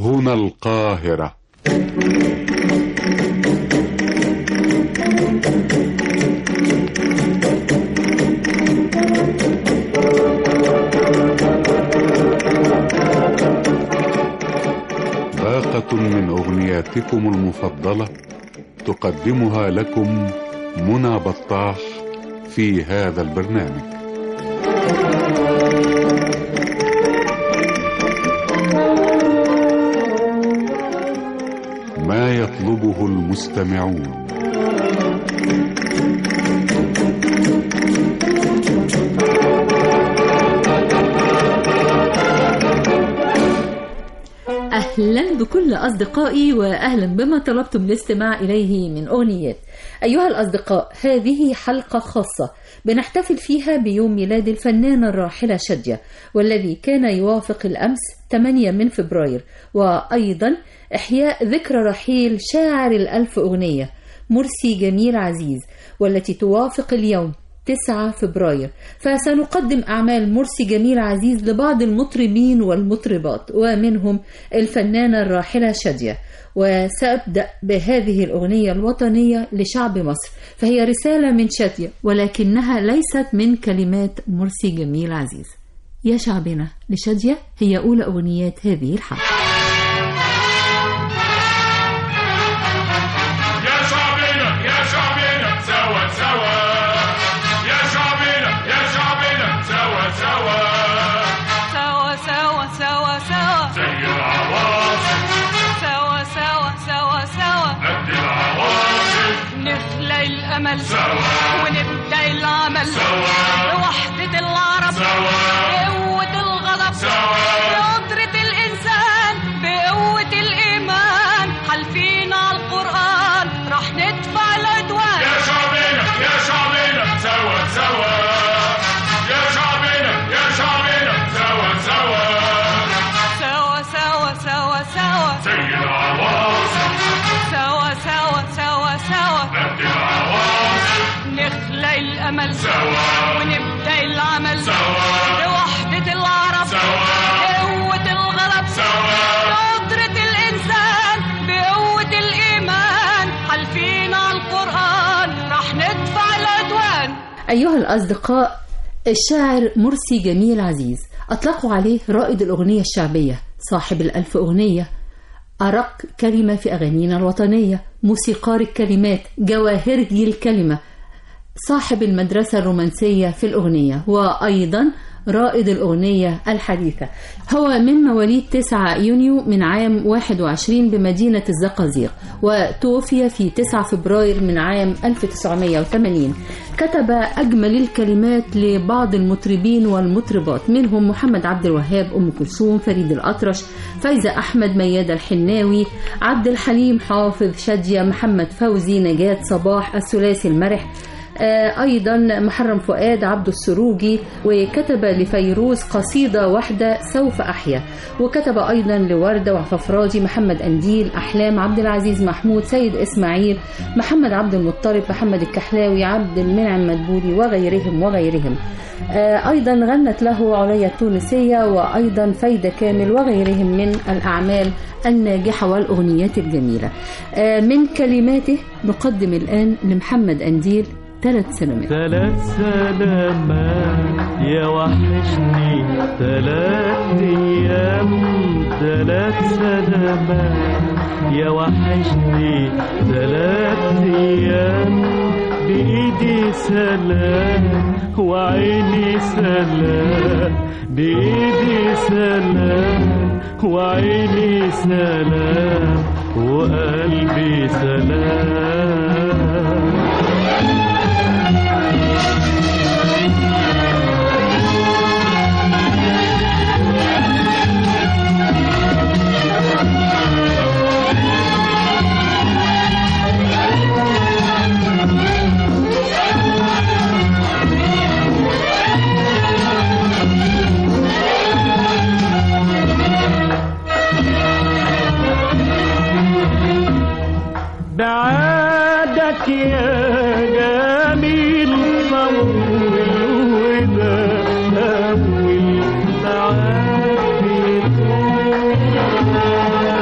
هنا القاهرة باقة من أغنياتكم المفضلة تقدمها لكم منى بطاح في هذا البرنامج ما يطلبه المستمعون أهلا بكل أصدقائي وأهلا بما طلبتم الاستماع إليه من أغنيات أيها الأصدقاء هذه حلقة خاصة بنحتفل فيها بيوم ميلاد الفنانة الراحلة شادية والذي كان يوافق الأمس 8 من فبراير وأيضا إحياء ذكرى رحيل شاعر الألف أغنية مرسي جميل عزيز والتي توافق اليوم 9 فبراير فسنقدم أعمال مرسي جميل عزيز لبعض المطربين والمطربات ومنهم الفنانة الراحلة شادية وسأبدأ بهذه الأغنية الوطنية لشعب مصر فهي رسالة من شادية ولكنها ليست من كلمات مرسي جميل عزيز يا شعبنا لشادية هي أولى أغنيات هذه الحلقة يا شعبنا يا شعبنا سوا سوا يا شعبنا يا شعبنا سوا سوا سوا سوا سوا سوا زي العواصف سوا سوا سوا سوا قد العواصف نخلق الأمل سوا ونبدأ العمل سوا بوحدة العرب سوا بقوة الغضب سوا بقدرة الإنسان بقوة الإيمان حالفين على القرآن رح ندفع العدوان يا شعبنا يا شعبنا سوا سوا يا شعبنا يا شعبنا سوا سوا سوا سوا سوا سوا زي العواصف سوا سوا سوا سوا قد العواصف نخلق الأمل سوا ونبدأ العمل سوا بوحدة العرب سوا بقوة الغضب سوا بقدرة الإنسان بقوة الإيمان حالفين على القرآن رح ندفع العدوان أيها الأصدقاء الشاعر مرسي جميل عزيز أطلقوا عليه رائد الأغنية الشعبية صاحب الألف أغنية أرق كلمة في أغانينا الوطنية موسيقار الكلمات جواهرجي الكلمة صاحب المدرسة الرومانسية في الأغنية وأيضا رائد الأغنية الحديثة هو من مواليد 9 يونيو من عام 21 بمدينة الزقازيق وتوفي في 9 فبراير من عام 1980 كتب أجمل الكلمات لبعض المطربين والمطربات منهم محمد عبد الوهاب أم كلثوم فريد الأطرش فايزة أحمد ميادة الحناوي عبد الحليم حافظ شادية محمد فوزي نجاة صباح الثلاثي المرح آه، أيضا محرم فؤاد عبد السروجي وكتب لفيروز قصيدة واحدة سوف أحيا وكتب أيضا لوردة وففراجي محمد أنديل أحلام عبد العزيز محمود سيد إسماعيل محمد عبد المطلب محمد الكحلاوي عبد المنعم مدبولي وغيرهم وغيرهم آه، أيضا غنت له عليا التونسية وأيضا فايدة كامل وغيرهم من الأعمال الناجحة والأغنيات الجميلة آه، من كلماته نقدم الآن لمحمد أنديل ثلاث سلامات ثلاث سلامات يا وحشني ثلاث ايام ثلاث سلامات يا وحشني ثلاث ايام بايدي سلام وعيني سلام بايدي سلام وعيني سلام وقلبي سلام بعادك يا جميل طول وده أول معاك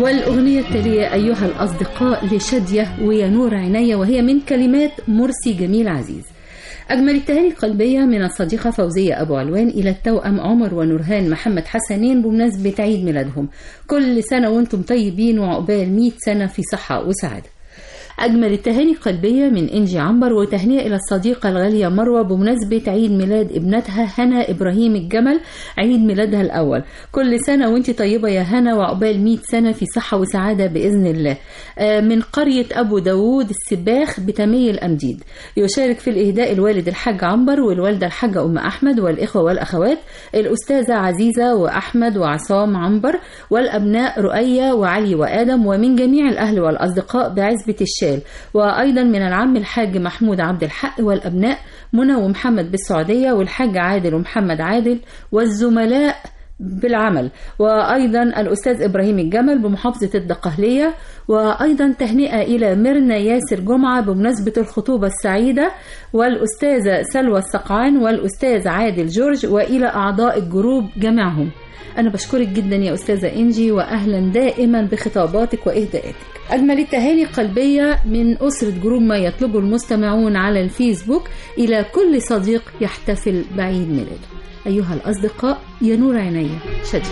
والأغنية التالية أيها الأصدقاء لشادية ويا نور عيني وهي من كلمات مرسي جميل عزيز أجمل التهاني القلبية من الصديقة فوزية أبو علوان إلى التوأم عمر ونورهان محمد حسنين بمناسبة عيد ميلادهم كل سنة وانتم طيبين وعقبال 100 سنة في صحة وسعادة أجمل التهاني القلبية من إنجي عنبر وتهنئة إلى الصديقة الغالية مروة بمناسبة عيد ميلاد ابنتها هنا إبراهيم الجمل عيد ميلادها الأول كل سنة وانت طيبة يا هنا وعقبال 100 سنة في صحة وسعادة بإذن الله آه، من قرية أبو داوود السباخ بتمي الأمديد يشارك في الإهداء الوالد الحاج عنبر والوالدة الحاجة أم أحمد والإخوة والأخوات الأستاذة عزيزة وأحمد وعصام عنبر والأبناء رؤية وعلي وآدم ومن جميع الأهل والأصدقاء بعزبة الشال وأيضا من العم الحاج محمود عبد الحق والأبناء منى ومحمد بالسعودية والحاج عادل ومحمد عادل والزملاء بالعمل وأيضا الأستاذ إبراهيم الجمل بمحافظة الدقهلية وأيضا تهنئة إلى ميرنا ياسر جمعة بمناسبة الخطوبة السعيدة والأستاذة سلوى السقعان والأستاذ عادل جورج وإلى أعضاء الجروب جميعهم أنا بشكرك جدا يا أستاذة إنجي وأهلا دائما بخطاباتك وإهداءاتك أجمل التهاني القلبية من أسرة جروب ما يطلبه المستمعون على الفيسبوك إلى كل صديق يحتفل بعيد ميلاده أيها الأصدقاء يا نور عيني شديد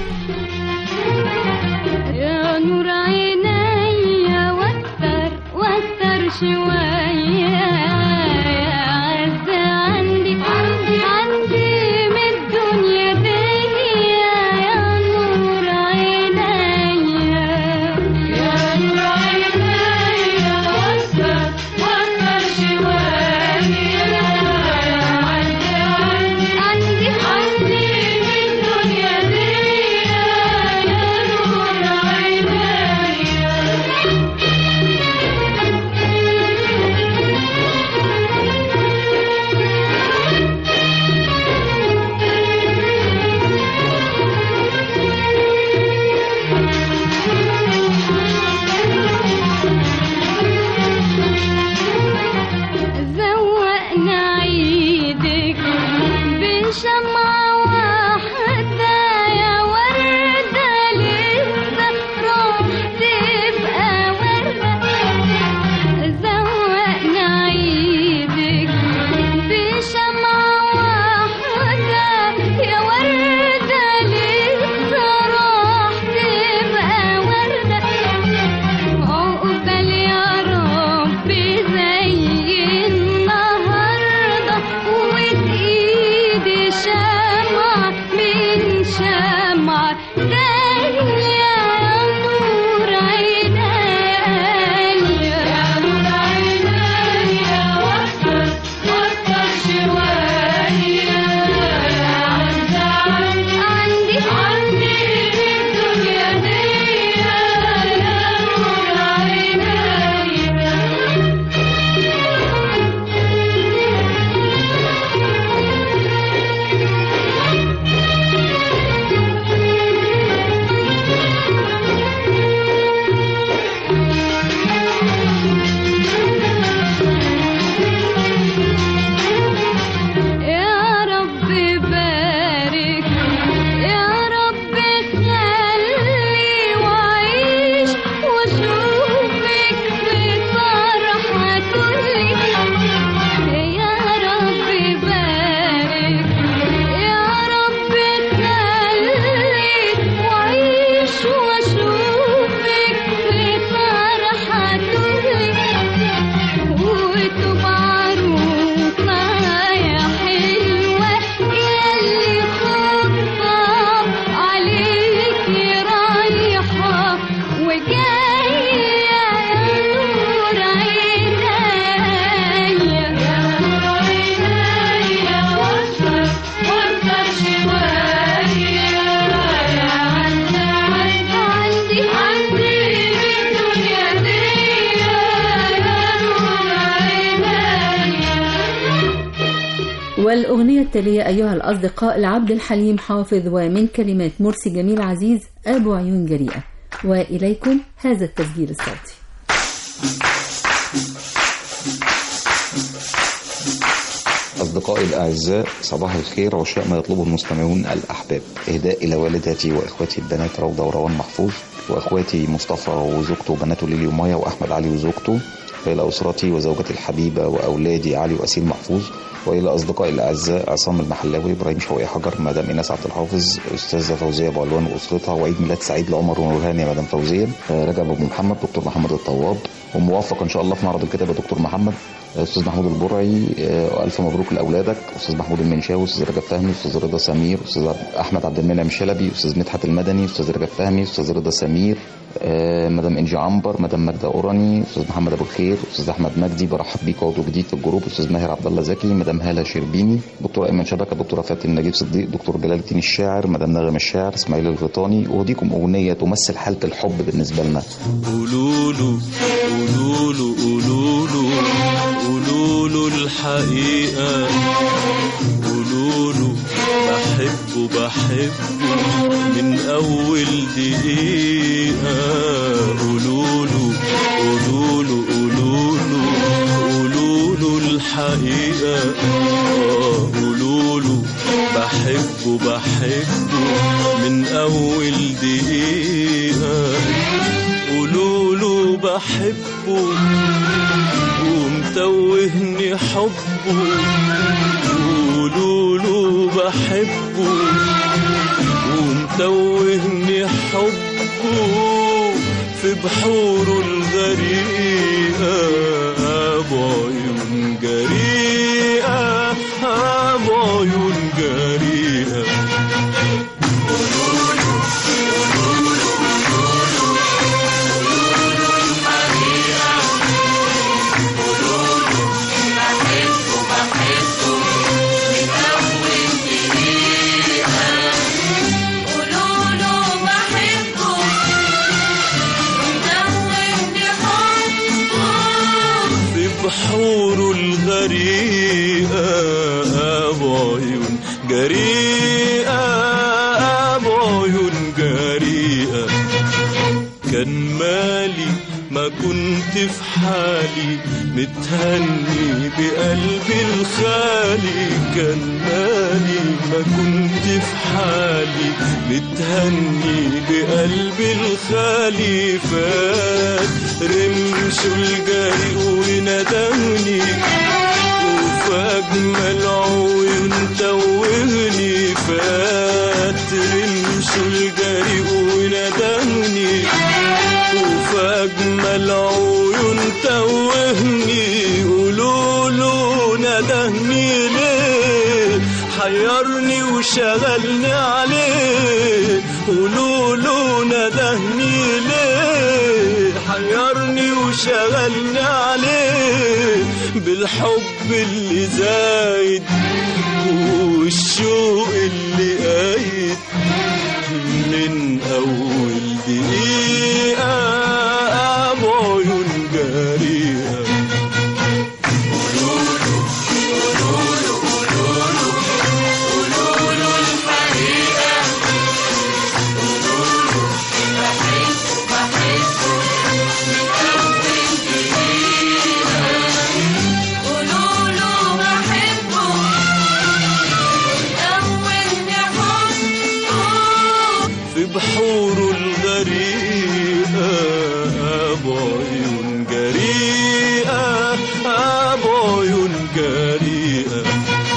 يا نور عيني وتر وتر شوية يا عز عندي عندي من الدنيا دي يا نور عيني يا نور عيني وتر وتر شوية يا عز عندي عندي من الدنيا دي يا نور عيني زوقنا عيدك بشمعة واحدة يا وردة لسه راح تبقى وردة زوقنا عيدك بشمعة واحدة يا وردة لسه راح تبقى وردة عقبال يا رب زي النهارده وتقيد شمع من شمع تانية يا نور عيني يا نور عيني وتر وتر شوية عندي عندي في الدنيا دي يا نور عيني يا رب بارك يا رب خلي وعيش وشوفك في فرحة كلي يا رب بارك يا رب خلي وعيش واشوفك في فرحة كلي وتبقى عروسة يا حلوة ياللي خطاب عليكي رايحة وجاية يا نور عيني يا نور عيني وتر وتر شوية عندي عندي عندي في الدنيا دي يا نور عيني والأغنية التالية أيها الأصدقاء لعبد الحليم حافظ ومن كلمات مرسي جميل عزيز أبو عيون جريئة وإليكم هذا التسجيل الصوتي أصدقائي أصدقائي الأعزاء صباح الخير عشاء ما يطلبه المستمعون الأحباب إهداء إلى والدتي وإخواتي البنات روضة وروان محفوظ وإخواتي مصطفى وزوجته وبناته ليلي ومايا وأحمد علي وزوجته وإلى أسرتي وزوجتي الحبيبة وأولادي علي وأسيل محفوظ وإلى أصدقائي الأعزاء عصام المحلاوي إبراهيم شوقي حجر مدام إيناس عبد الحافظ أستاذة فوزية أبو علوان وأسرتها وعيد ميلاد سعيد لعمر ونورهان يا مدام فوزية آه، رجب أبو محمد دكتور محمد الطواب وموفق إن شاء الله في معرض الكتاب يا دكتور محمد استاذ محمود البرعي آه، الف مبروك لاولادك استاذ محمود المنشاوي استاذ رجب فهمي استاذ رضا سمير استاذ احمد عبد المنعم شلبي استاذ مدحت المدني استاذ رجب فهمي استاذ رضا سمير آه، مدام انجي عنبر مدام ماجده اوراني استاذ محمد ابو الخير استاذ احمد مجدي برحب بيك عضو جديد في الجروب استاذ ماهر عبد الله زكي مدام هاله شربيني دكتور ايمن شبكه دكتوره فاتن نجيب صديق دكتور جلال الدين الشاعر مدام نغم الشاعر اسماعيل الغيطاني اهديكم اغنيه تمثل حاله الحب بالنسبه لنا قولوا له قولوا له قولوا له قولوا له الحقيقة قولوا له بحبه بحبه من أول دقيقة قولوا له قولوا له قولوا له قولوا له الحقيقة آه، قولوا له بحبه بحبه من أول دقيقة قولوا له بحبه ومتوهني حبه قولوا له بحبه ومتوهني حبه في بحوره الغريقة بعيون جريئة بعيون جريئة في بحوره الغريقة بعيون جريئة بعيون جريئة كان مالي ما كنت في حالي متهني بقلبي الخالي كان مالي ما كنت في حالي متهني بقلبي الخالي فات رمش الجري وندهني وفي أجمل عيون توهني فات رمش الجري وندهني وفي أجمل عيون توهني قولوا له ندهني ليه حيرني وشغلني عليه قولوا له ندهني ليه حيرني وشغلني عليه بالحب اللي زايد والشوق اللي قايد من أول دقيقة بعيون جريئة في بحوره الغريقة بعيون جريئة بعيون جريئة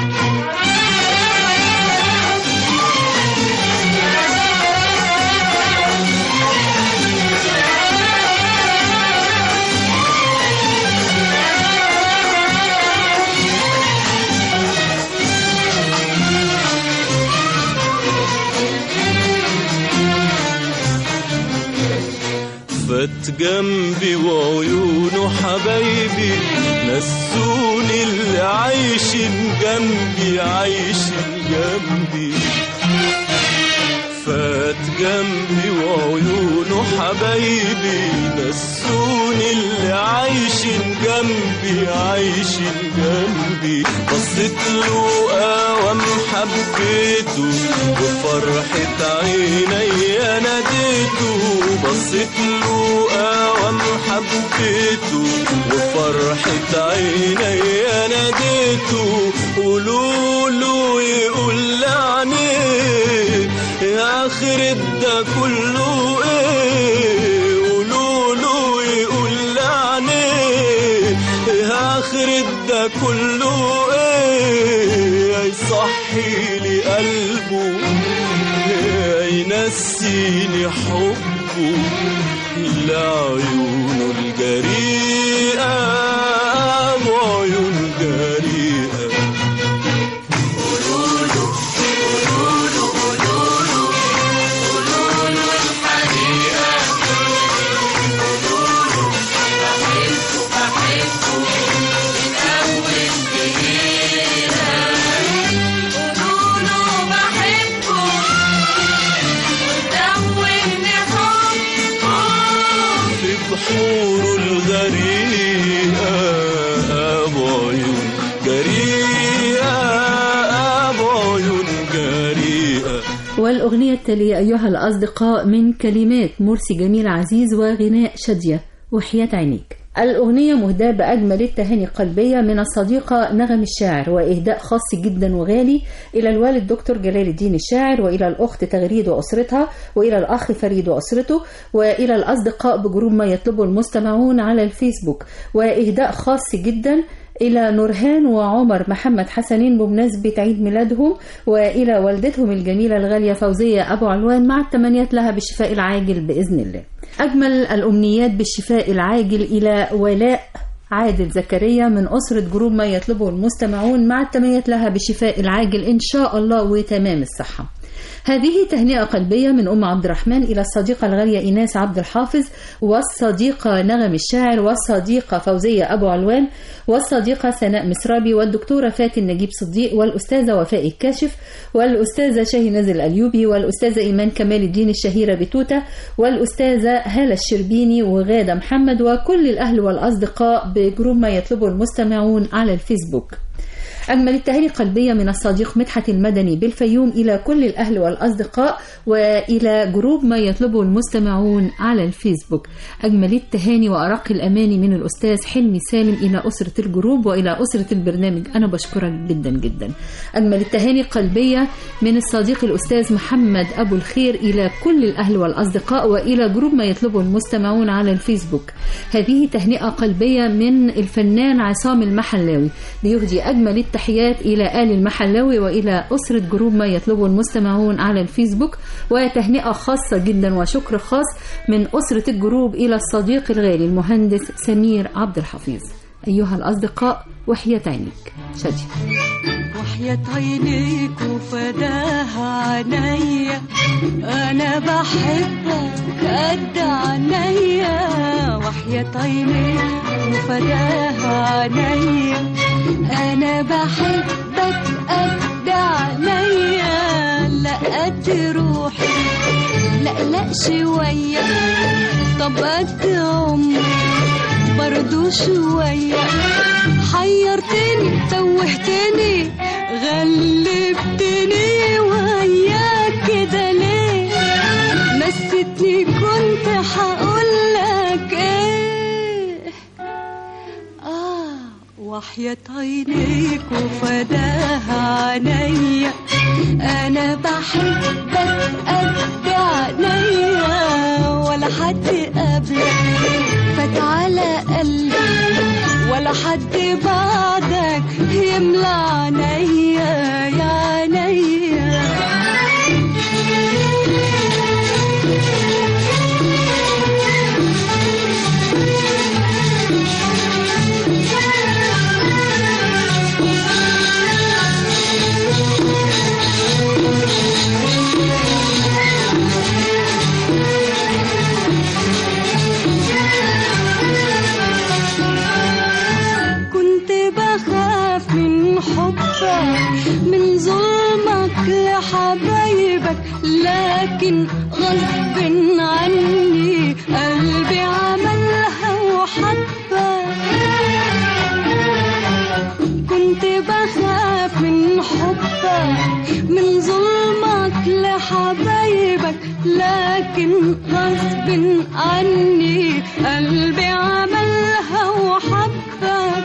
فات جنبي وعيونه حبايبي نسوني اللي عايشين جنبي عايشين جنبي فات جنبي وعيونه حبايبي نسوني اللي عايشين جنبي عايشين جنبي بصيت له قوام حبيته وفرحة عيني ناديته بصيت له قوام حبيته وفرحة عيني ناديته قولوا له يقول لعنيه يا آخر ده كله ايه قولوا له يقول لعنيه يا آخر ده كله ايه يصحي لي قلبه ينسيني حبه لعيونه الجريئة وعيون جريئة في بحور الغريقة أبو عيون جريئة أبو عيون جريئة والأغنية التالية أيها الأصدقاء من كلمات مرسي جميل عزيز وغناء شادية وحياة عينيك الأغنية مهداة بأجمل التهاني القلبية من الصديقة نغم الشاعر وإهداء خاص جدا وغالي إلى الوالد دكتور جلال الدين الشاعر وإلى الأخت تغريد وأسرتها وإلى الأخ فريد وأسرته وإلى الأصدقاء بجروب ما يطلبه المستمعون على الفيسبوك وإهداء خاص جدا إلى نورهان وعمر محمد حسنين بمناسبة عيد ميلادهم وإلى والدتهم الجميلة الغالية فوزية أبو علوان مع التمنيات لها بالشفاء العاجل بإذن الله أجمل الأمنيات بالشفاء العاجل إلى ولاء عادل زكريا من أسرة جروب ما يطلبه المستمعون مع التمنيات لها بالشفاء العاجل إن شاء الله وتمام الصحة هذه تهنئة قلبية من أم عبد الرحمن إلى الصديقة الغالية إيناس عبد الحافظ والصديقة نغم الشاعر والصديقة فوزية أبو علوان والصديقة سناء مسرابي والدكتورة فاتن نجيب صديق والأستاذة وفاء الكاشف والأستاذة شاهي نزل الأيوبي والأستاذة إيمان كمال الدين الشهيرة بتوتة والأستاذة هالة الشربيني وغادة محمد وكل الأهل والأصدقاء بجروب ما يطلبه المستمعون على الفيسبوك أجمل التهاني القلبية من الصديق مدحت المدني بالفيوم إلى كل الأهل والأصدقاء وإلى جروب ما يطلبه المستمعون على الفيسبوك أجمل التهاني وأرق الأماني من الأستاذ حلمي سالم إلى أسرة الجروب وإلى أسرة البرنامج أنا بشكرك جدا جدا أجمل التهاني القلبية من الصديق الأستاذ محمد أبو الخير إلى كل الأهل والأصدقاء وإلى جروب ما يطلبه المستمعون على الفيسبوك هذه تهنئة قلبية من الفنان عصام المحلاوي بيهدي أجمل التحيات إلى آل المحلاوي وإلى أسرة جروب ما يطلبه المستمعون على الفيسبوك وتهنئة خاصة جدا وشكر خاص من أسرة الجروب إلى الصديق الغالي المهندس سمير عبد الحفيظ أيها الأصدقاء وحياة عينيك شادية وحياة عينيك وفداها عينيا انا بحبك قد عينيا وحياة عينيك وفداها عينيا انا بحبك قد عينيا لا قد روحي لا لا شوية طب قد عمري برضو شوية حيرتني توهتني غلبتني وياك كده ليه نسيتني كنت هقولك ايه آه وحياة عينيك وفداها عينيا أنا بحبك قد عينيا ولا حد قبلك فات على قلبي ولا حد بعدك يملى عينيا يا عينيا كنت بخاف من حبك من ظلمك لحبايبك لكن غصب عني قلبي عملها وحبك كنت بخاف من حبك من ظلمك لحبايبك لكن غصب عني قلبي عملها وحبك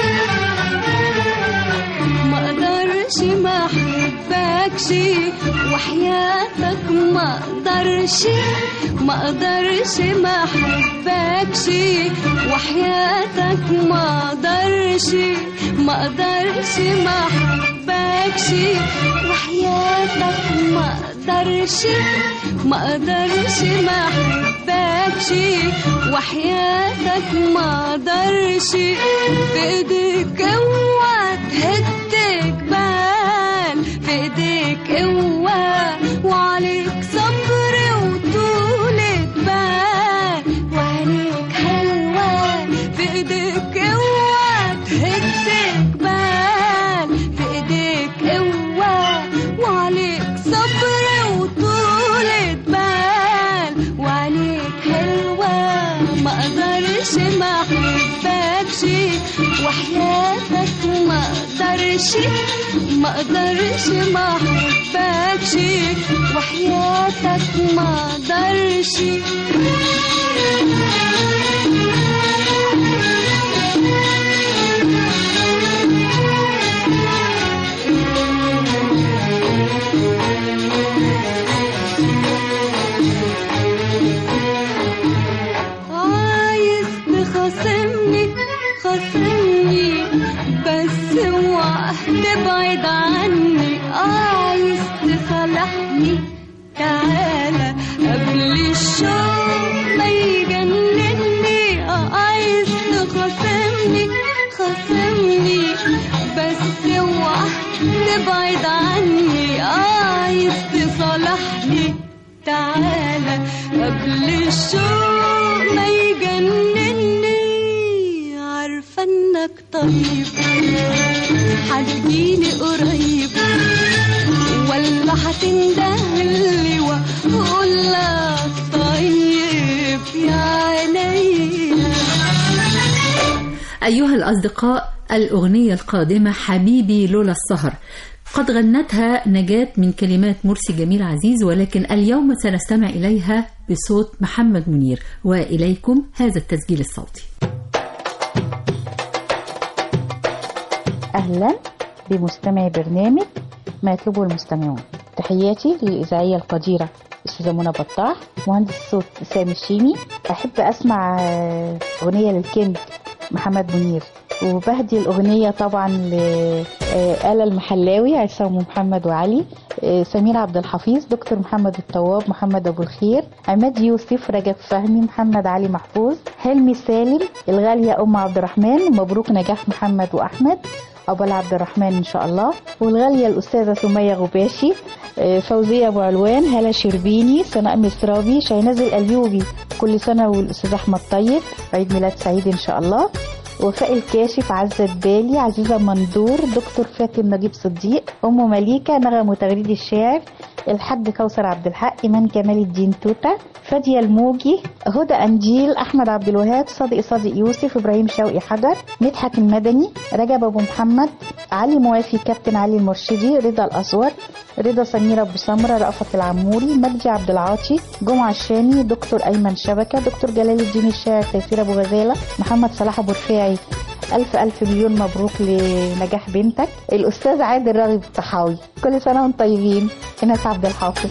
ما اقدرش ما احبكش وحياتك ما اقدرش ما اقدرش ما احبكش وحياتك ما اقدرش ما اقدرش ما احبكش وحياتك ما اقدرش ما اقدرش ما احبكش وحياتك ما اقدرش في ايديك اوعى تهد جبال في ايديك قوة وعليك صبر وطولة بال وعينيك حلوة في ايديك قوة تهد جبال في ايديك قوة وعليك صبر وطولة بال وعينيك حلوة ما اقدرش ما احبكش وحياتك ما اقدرش ما اقدرش ما احبكش وحياتك ما اقدرش عايز تخاصمني خاصمني بس اوعى تبعد عني عايز تصالحني تعالى قبل الشوق ما يجنني عايز تخاصمني خاصمني بس اوعى تبعد عني عايز تصالحني تعالى قبل الشوق ما يجنني عارفة انك طيب هتجيني قريب ولا هتندهلي واقول لك طيب يا عينيا أيها الأصدقاء الأغنية القادمة حبيبي لولا السهر قد غنتها نجاة من كلمات مرسي جميل عزيز ولكن اليوم سنستمع إليها بصوت محمد منير وإليكم هذا التسجيل الصوتي أهلا بمستمعي برنامج ما يطلبه المستمعون تحياتي للإذاعية القديرة أستاذة منى بطاح مهندس الصوت سامي الشيمي أحب أسمع آه، أغنية للكينج محمد منير وبهدي الأغنية طبعا لآلة المحلاوي عصام محمد وعلي آه، سمير عبد الحفيظ دكتور محمد الطواب محمد أبو الخير عماد يوسف رجب فهمي محمد علي محفوظ حلمي سالم الغالية أم عبد الرحمن مبروك نجاح محمد وأحمد عقبال عبد الرحمن ان شاء الله والغاليه الاستاذه سميه غباشي آه، فوزيه ابو علوان هلا شربيني سناء مصرابي شيناز الاليوبي كل سنه والاستاذ احمد طيب عيد ميلاد سعيد ان شاء الله وفاء الكاشف عزة بالي عزيزة مندور دكتور فاتن نجيب صديق أم مليكة نغم وتغريد الشاعر الحاج كوثر عبد الحق إيمان كمال الدين توتة فادية الموجي هدى أنجيل أحمد عبد الوهاب صادق صادق يوسف إبراهيم شوقي حجر مدحت المدني رجب أبو محمد علي موافي كابتن علي المرشدي رضا الأسور رضا سميرة أبو سمرة رأفت العموري مجدي عبد العاطي جمعة الشامي دكتور أيمن شبكة دكتور جلال الدين الشاعر تيسير أبو غزالة محمد صلاح أبو رفاعي ألف ألف مليون مبروك لنجاح بنتك الأستاذ عادل راغب الطحاوي كل سنة وانتم طيبين إناس عبد الحافظ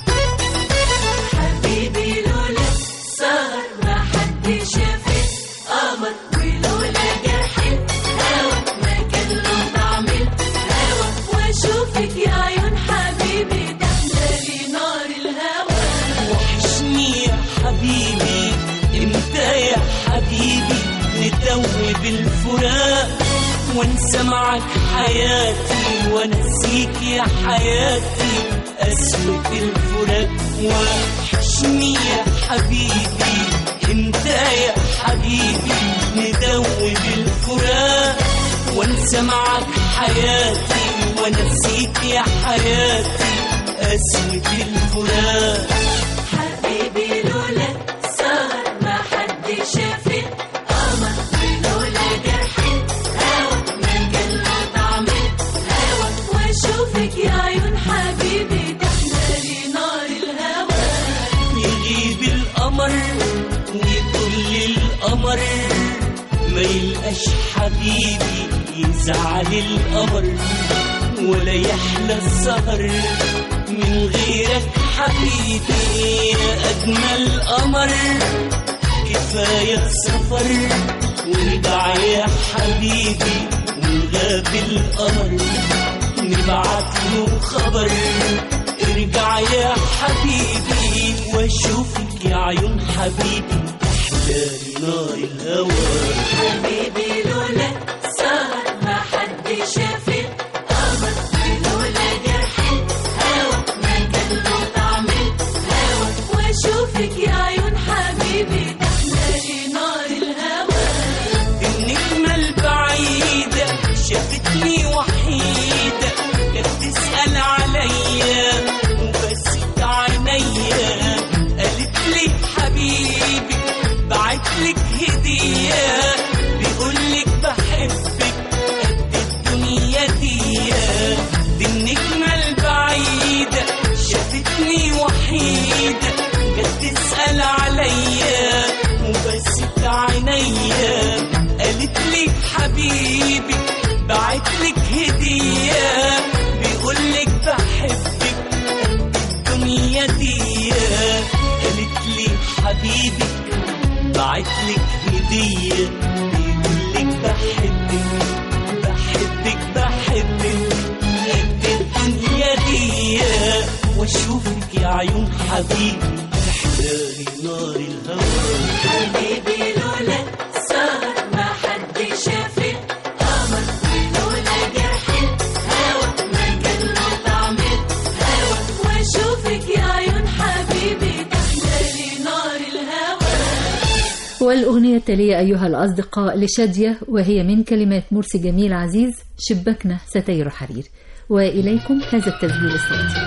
حبيبي لولا سهر ما حد شافك قمر ولولا جرح الهوى ما كان له طعم الهوى واشوفك يا عيون حبيبي تحلى نار الهوى وحشني يا حبيبي امتى يا حبيبي ندوب الفراق وانسى معك حياتي وانسيك يا حياتي قسوة الفراق وحشني يا حبيبي امتى يا حبيبي ندوب الفراق وانسى معك حياتي وانسيك يا حياتي قسوة الفراق حبيبي لولا سهر ما حد شافك قمر يعيش حبيبي يزعل القمر ولا يحلى السهر من غيرك حبيبي يا أجمل قمر كفاية سفر وارجع يا حبيبي وغاب القمر نبعت له خبر ارجع يا حبيبي واشوفك يا عيون حبيبي احلى نار الهوى حبيبي لولا سهر ما حد شاف القمر لولا جرح الهوى ما كان له طعم الهوى واشوفك يا عيون حبيبي تحلى نار الهوى النجمة البعيدة شافتني وحيدة كانت تسأل عليا وبست عينيا قالت لي حبيبي بعتلك هدية بيقولك بحبك قد الدنيا دي دي النجمة البعيدة شافتني وحيدة جت تسأل عليا وبست عينيا قالت لي حبيبي بعتلك هدية بيقولك بحبك قد الدنيا دي قالت لي حبيبي بعتلك هدية بيقولك بحبك بحبك بحبك قد الدنيا دي واشوفك يا عيون حبيبي تحلالي نار الهوى حبيبي لولا سهر ما حد شاف القمر لولا جرح الهوى ما كان له طعم الهوى واشوفك يا عيون حبيبي تحلى نار الهوى والأغنية التالية أيها الأصدقاء لشادية وهي من كلمات مرسي جميل عزيز شبكنا ستير حرير وإليكم هذا التسجيل الصوتي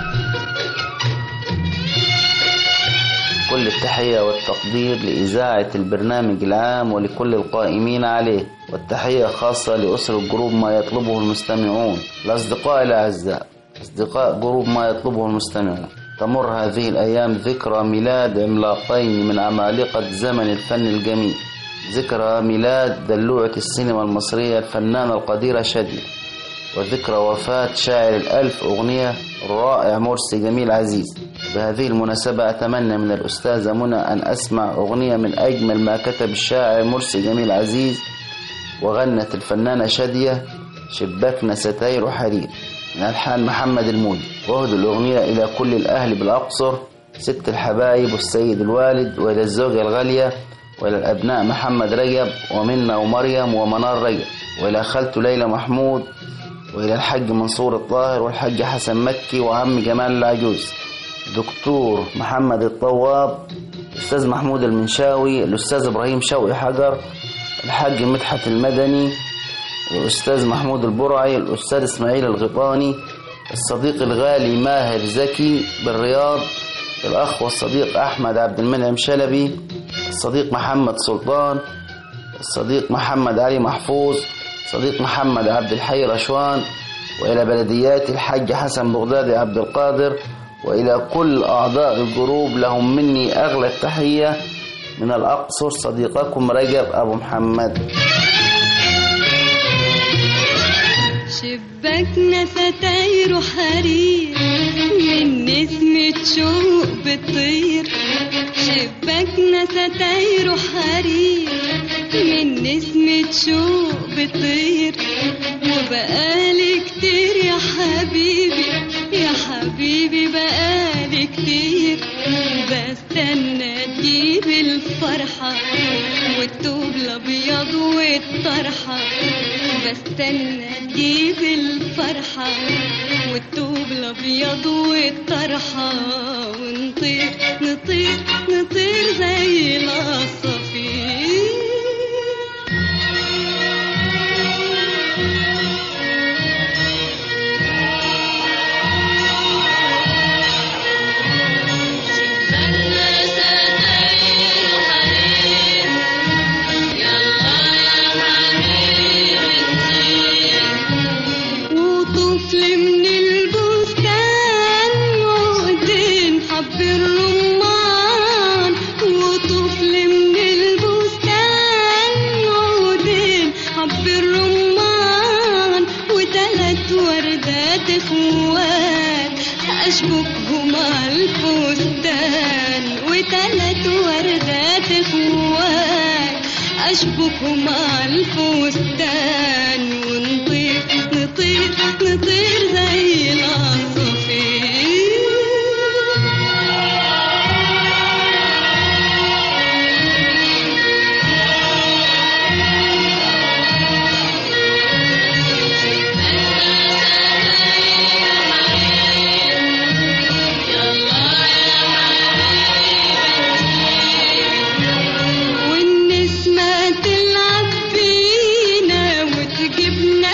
كل التحية والتقدير لإذاعة البرنامج العام ولكل القائمين عليه والتحية خاصة لأسر الجروب ما يطلبه المستمعون الأصدقاء الأعزاء أصدقاء جروب ما يطلبه المستمعون تمر هذه الأيام ذكرى ميلاد عملاقين من عمالقة زمن الفن الجميل ذكرى ميلاد دلوعة السينما المصرية الفنانة القديرة شادية وذكرى وفاة شاعر الألف أغنية الرائع مرسي جميل عزيز بهذه المناسبة أتمنى من الأستاذة منى أن أسمع أغنية من أجمل ما كتب الشاعر مرسي جميل عزيز وغنت الفنانة شادية شباكنا ستاير حرير من ألحان محمد المولي وأهدوا الأغنية إلى كل الأهل بالأقصر ست الحبايب والسيد الوالد وإلى الزوجة الغالية وإلى الأبناء محمد رجب ومنى ومريم ومنار رجب وإلى خالته ليلى محمود وإلى الحاج منصور الطاهر والحاج حسن مكي وعم جمال العجوز دكتور محمد الطواب الأستاذ محمود المنشاوي الأستاذ إبراهيم شوقي حجر الحاج مدحت المدني الأستاذ محمود البرعي الأستاذ إسماعيل الغيطاني الصديق الغالي ماهر زكي بالرياض الأخ والصديق أحمد عبد المنعم شلبي الصديق محمد سلطان الصديق محمد علي محفوظ صديق محمد عبد الحي رشوان وإلى بلديات الحاج حسن بغدادي عبد القادر وإلى كل أعضاء الجروب لهم مني أغلى التحية من الأقصر صديقكم رجب أبو محمد شباكنا ستاير حرير من نسمة شوق بتطير شباكنا ستاير حرير من نسمة شوق بتطير وبقالي كتير يا حبيبي يا حبيبي بقالي كتير بستنى تجيب الفرحة والثوب الأبيض والطرحة بستنى تجيب الفرحة والثوب الأبيض والطرحة ونطير نطير نطير زي العصافير وطفل من البستان وقدي أشبكهم عالفستان وتلات وردات اخوات أشبكهم عالفستان ونطير نطير نطير زي العصافير والنسمة تلعب فينا وتجيبنا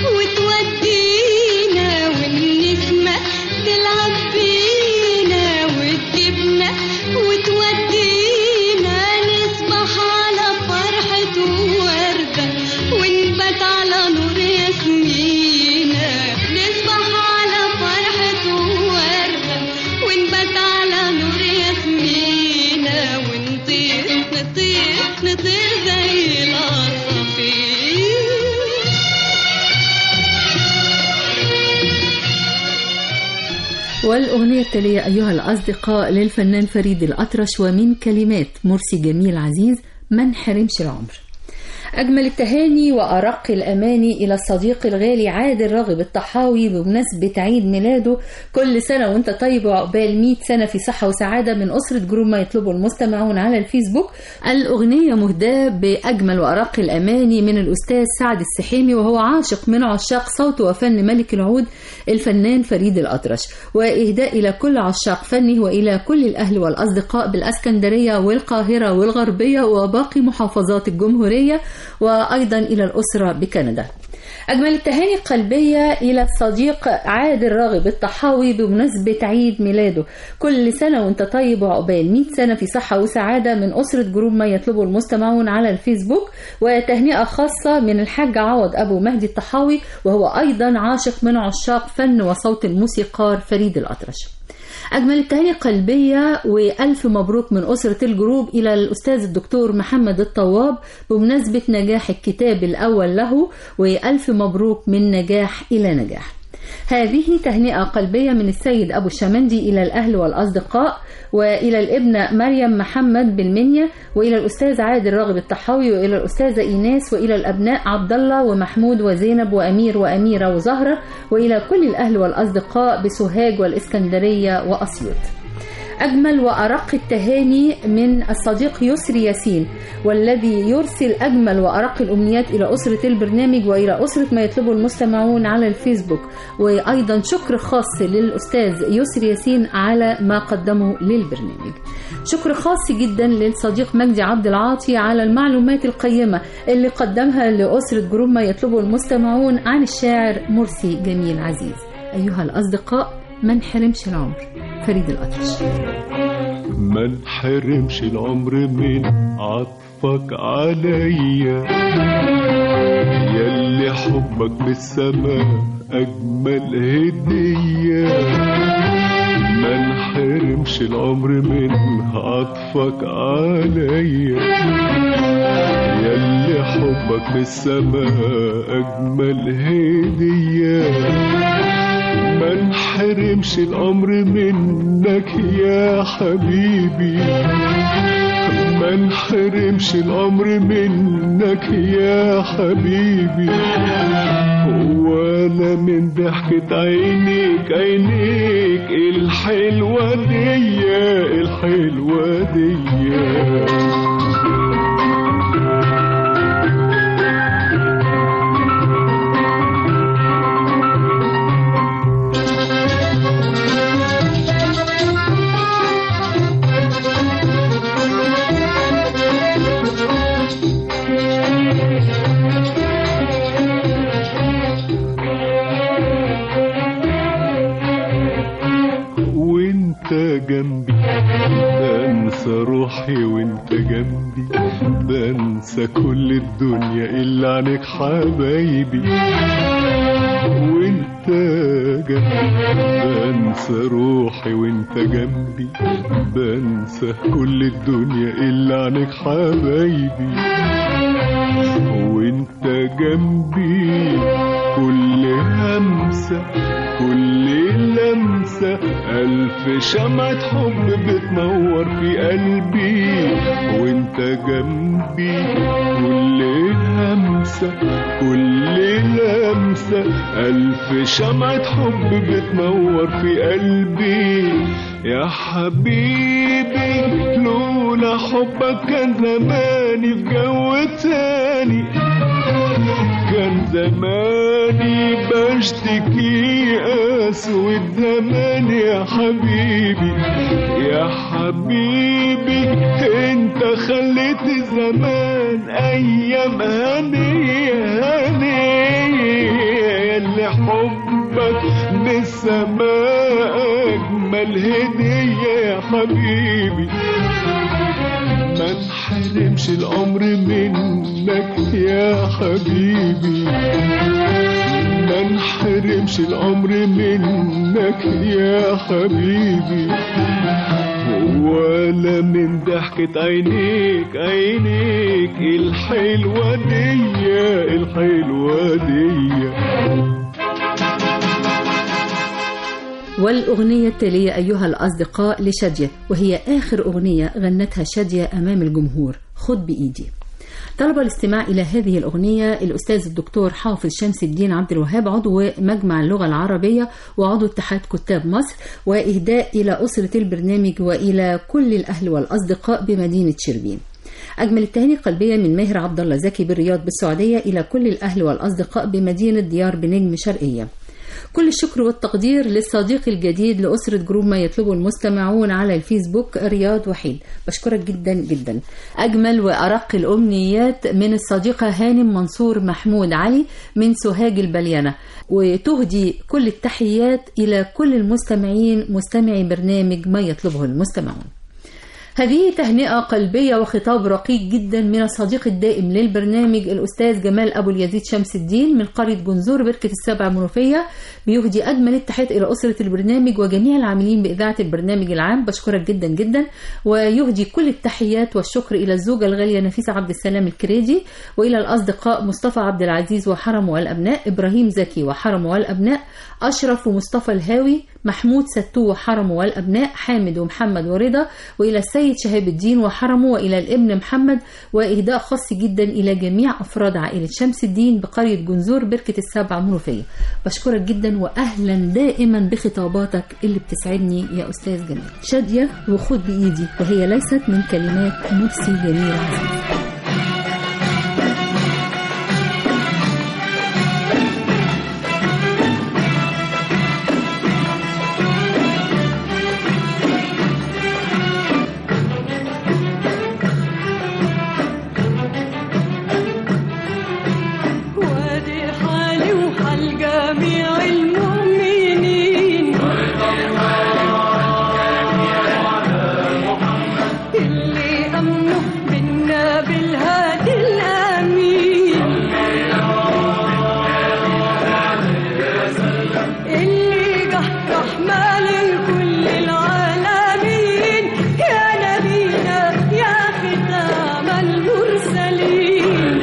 وتودينا والنسمة تلعب فينا وتجيبنا وتودينا نصبح على فرحة وردة ونبات على نور ياسمينة نصبح على فرحة وردة ونبات على نور ياسمينة ونطير نطير نطير زي العصافير والأغنية التالية أيها الأصدقاء للفنان فريد الأطرش ومن كلمات مرسي جميل عزيز ما نحرمش العمر أجمل التهاني وأرق الأماني إلى الصديق الغالي عادل راغب الطحاوي بمناسبة عيد ميلاده كل سنة وأنت طيب وعقبال 100 سنة في صحة وسعادة من أسرة جروب ما يطلبه المستمعون على الفيسبوك الأغنية مهداة بأجمل وأرق الأماني من الأستاذ سعد السحيمي وهو عاشق من عشاق صوت وفن ملك العود الفنان فريد الأطرش وإهداء إلى كل عشاق فنه وإلى كل الأهل والأصدقاء بالأسكندرية والقاهرة والغربية وباقي محافظات الجمهورية وأيضا إلى الأسرة بكندا أجمل التهاني القلبية إلى الصديق عادل راغب الطحاوي بمناسبة عيد ميلاده كل سنة وانت طيب وعقبال 100 سنة في صحة وسعادة من أسرة جروب ما يطلبه المستمعون على الفيسبوك وتهنئة خاصة من الحاج عوض أبو مهدي الطحاوي وهو أيضا عاشق من عشاق فن وصوت الموسيقار فريد الأطرش أجمل التهاني قلبية وألف مبروك من أسرة الجروب إلى الأستاذ الدكتور محمد الطواب بمناسبة نجاح الكتاب الأول له وألف مبروك من نجاح إلى نجاح هذه تهنئة قلبية من السيد أبو الشمندي إلى الأهل والأصدقاء وإلى الابنة مريم محمد بالمنيا وإلى الأستاذ عادل راغب الطحاوي وإلى الأستاذة إيناس وإلى الأبناء عبد الله ومحمود وزينب وأمير وأميرة وزهرة وإلى كل الأهل والأصدقاء بسوهاج والإسكندرية وأسيوط أجمل وأرق التهاني من الصديق يسري ياسين والذي يرسل أجمل وأرق الأمنيات إلى أسرة البرنامج وإلى أسرة ما يطلبه المستمعون على الفيسبوك وأيضا شكر خاص للأستاذ يسري ياسين على ما قدمه للبرنامج شكر خاص جدا للصديق مجدي عبد العاطي على المعلومات القيمة اللي قدمها لأسرة جروب ما يطلبه المستمعون عن الشاعر مرسي جميل عزيز أيها الأصدقاء ما نحرمش العمر فريد الأطرش ما نحرمش العمر من عطفك عليا ياللي حبك من السماء أجمل هدية ما نحرمش العمر من عطفك عليا ياللي حبك من السماء أجمل هدية ما نحرمش الأمر منك يا حبيبي ما نحرمش الأمر منك يا حبيبي ولا من ضحكة عينيك عينيك الحلوة دي الحلوة دي وانت جنبي بنسى روحي وانت جنبي بنسى كل الدنيا الا عنك حبايبي وانت جنبي بنسى روحي وانت جنبي بنسى كل الدنيا الا عنك حبايبي وانت جنبي كل همسة كل لمسة لمسة ألف شمعة حب بتنور في قلبي وانت جنبي كل همسة كل لمسة ألف شمعة حب بتنور في قلبي يا حبيبي لولا حبك كان زماني في جو تاني كان زماني بشتكي اسود زمان يا حبيبي يا حبيبي انت خليت الزمان ايام هنيه هنيه اللي حبك بالسماء اجمل هديه يا حبيبي ما نحرمش العمر منك يا حبيبي ما نحرمش العمر منك يا حبيبي ولا من ضحكة عينيك عينيك الحلوة دي الحلوة دي والأغنية التالية أيها الأصدقاء لشادية وهي آخر أغنية غنتها شادية أمام الجمهور خد بإيدي طلب الاستماع إلى هذه الأغنية الأستاذ الدكتور حافظ شمس الدين عبد الوهاب عضو مجمع اللغة العربية وعضو اتحاد كتاب مصر وإهداء إلى أسرة البرنامج وإلى كل الأهل والأصدقاء بمدينة شربين أجمل التهاني قلبية من ماهر عبد الله زكي بالرياض بالسعودية إلى كل الأهل والأصدقاء بمدينة ديار بنجم شرقية كل الشكر والتقدير للصديق الجديد لأسرة جروب ما يطلبه المستمعون على الفيسبوك رياض وحيد بشكرك جدا جدا أجمل وأرق الأمنيات من الصديقة هانم منصور محمود علي من سوهاج البليانة وتهدي كل التحيات إلى كل المستمعين مستمعي برنامج ما يطلبه المستمعون هذه تهنئة قلبية وخطاب رقيق جدا من الصديق الدائم للبرنامج الأستاذ جمال أبو اليزيد شمس الدين من قرية جنزور بركة السبع منوفية بيهدي أجمل التحيات إلى أسرة البرنامج وجميع العاملين بإذاعة البرنامج العام بشكرك جدا جدا ويهدي كل التحيات والشكر إلى الزوجة الغالية نفيسة عبد السلام الكريدي وإلى الأصدقاء مصطفى عبد العزيز وحرم والأبناء إبراهيم زكي وحرم والأبناء أشرف ومصطفى الهاوي محمود ستو وحرمه والأبناء حامد ومحمد ورضا وإلى السيد شهاب الدين وحرمه وإلى الابن محمد وإهداء خاص جدا إلى جميع أفراد عائلة شمس الدين بقرية جنزور بركة السبع منوفية بشكرك جدا وأهلا دائما بخطاباتك اللي بتسعدني يا أستاذ جمال شادية وخد بإيدي وهي ليست من كلمات مرسي جميل عزيز وادي حالي وحال جميع المؤمنين اللي أمنوا منا بالهادي الأمين اللي جه رحمة لكل العالمين يا نبينا يا ختام المرسلين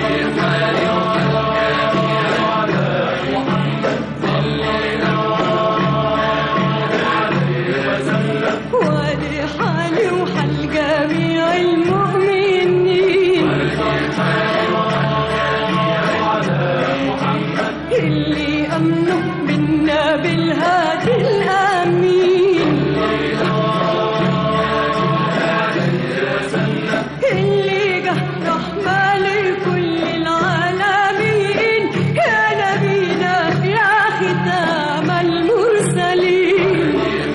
وادي حالي وحال جميع المؤمنين اللي أمنوا منا بالهادي الأمين اللي جه رحمة لكل العالمين يا نبينا يا ختام المرسلين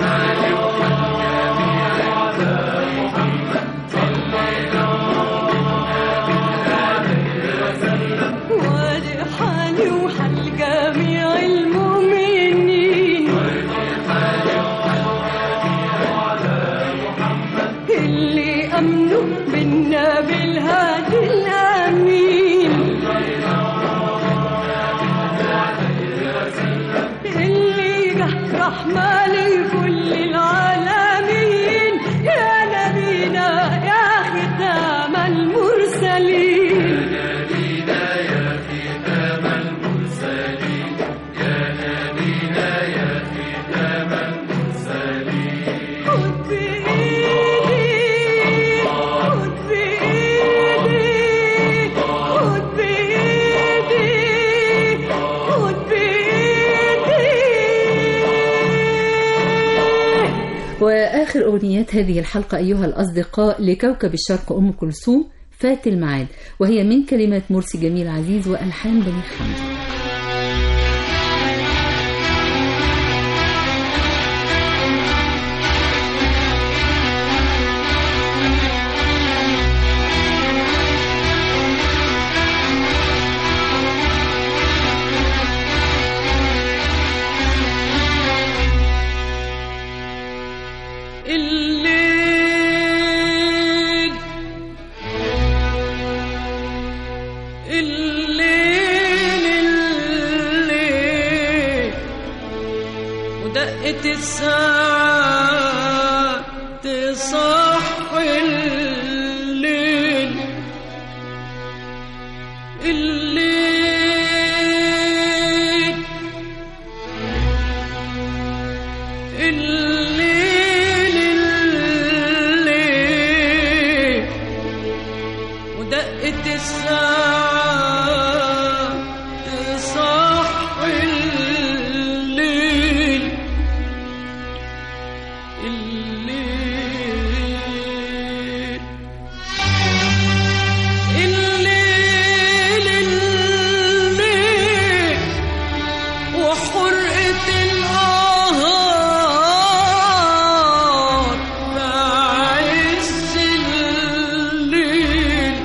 وادي حالي وحال جميع المؤمنين اللي أمنوا منا بالهادي الأمين اللي جه رحمة لكل العالمين يا نبينا يا ختام المرسلين آخر أغنيات هذه الحلقة أيها الأصدقاء لكوكب الشرق أم كلثوم فات الميعاد وهي من كلمات مرسي جميل عزيز وألحان بني حمدي الليل الليل الليل ودقة الساعة تصحي الليل الليل الليل الليل ودقة الساعة تصحي الليل الليل الليل الليل وحرقة النهار بعز الليل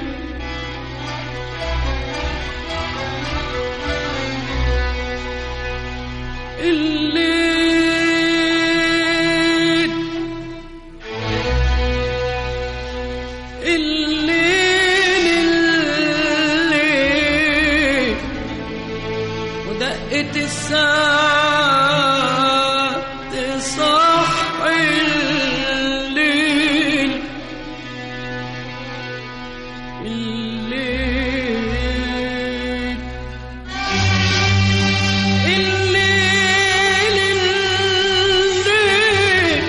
الليل الليل الليل ودقة الساعة تصحي الليل الليل الليل الليل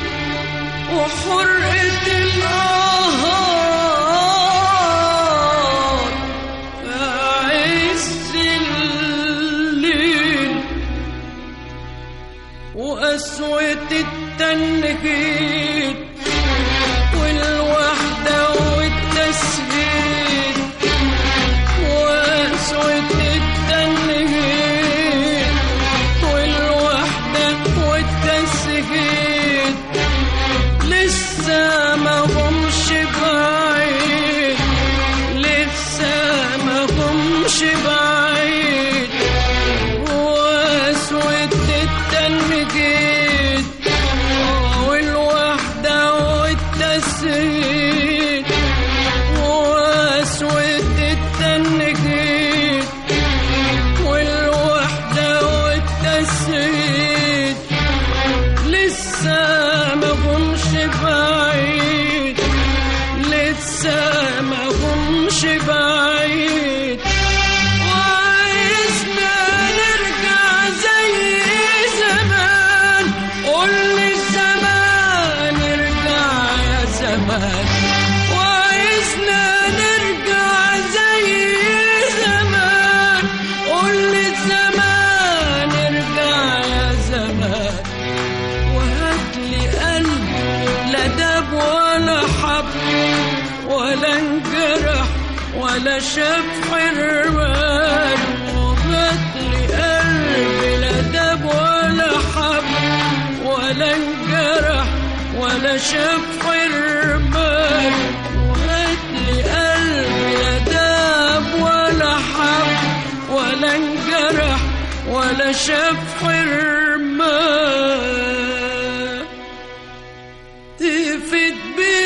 وحرقة النهار بعز الليل وقسوة التنكيد والوحدة والتسهيل وقسوة التنكيد والوحدة والتسهيل لسه ما همش بعيد لسه ما همش بعيد واسود التنجيد والوحدة والتسهيل واسود التنجيد والوحدة والتسهيل لسه ما همش بعيد لسه ما همش بعيد وعايزنا نرجع زي زمان قول لي الزمان ارجع يا زمان وعايزنا نرجع زي زمان قول لي الزمان ارجع يا زمان وهات لي قلب لا داب ولا حب ولا انجرح ولا شاف حرمان وهات لي قلب لا داب ولا حب ولا انجرح ولا شاف حرمان وهات لي قلب لا داب ولا حب ولا انجرح ولا شاف حرمان تفت بيه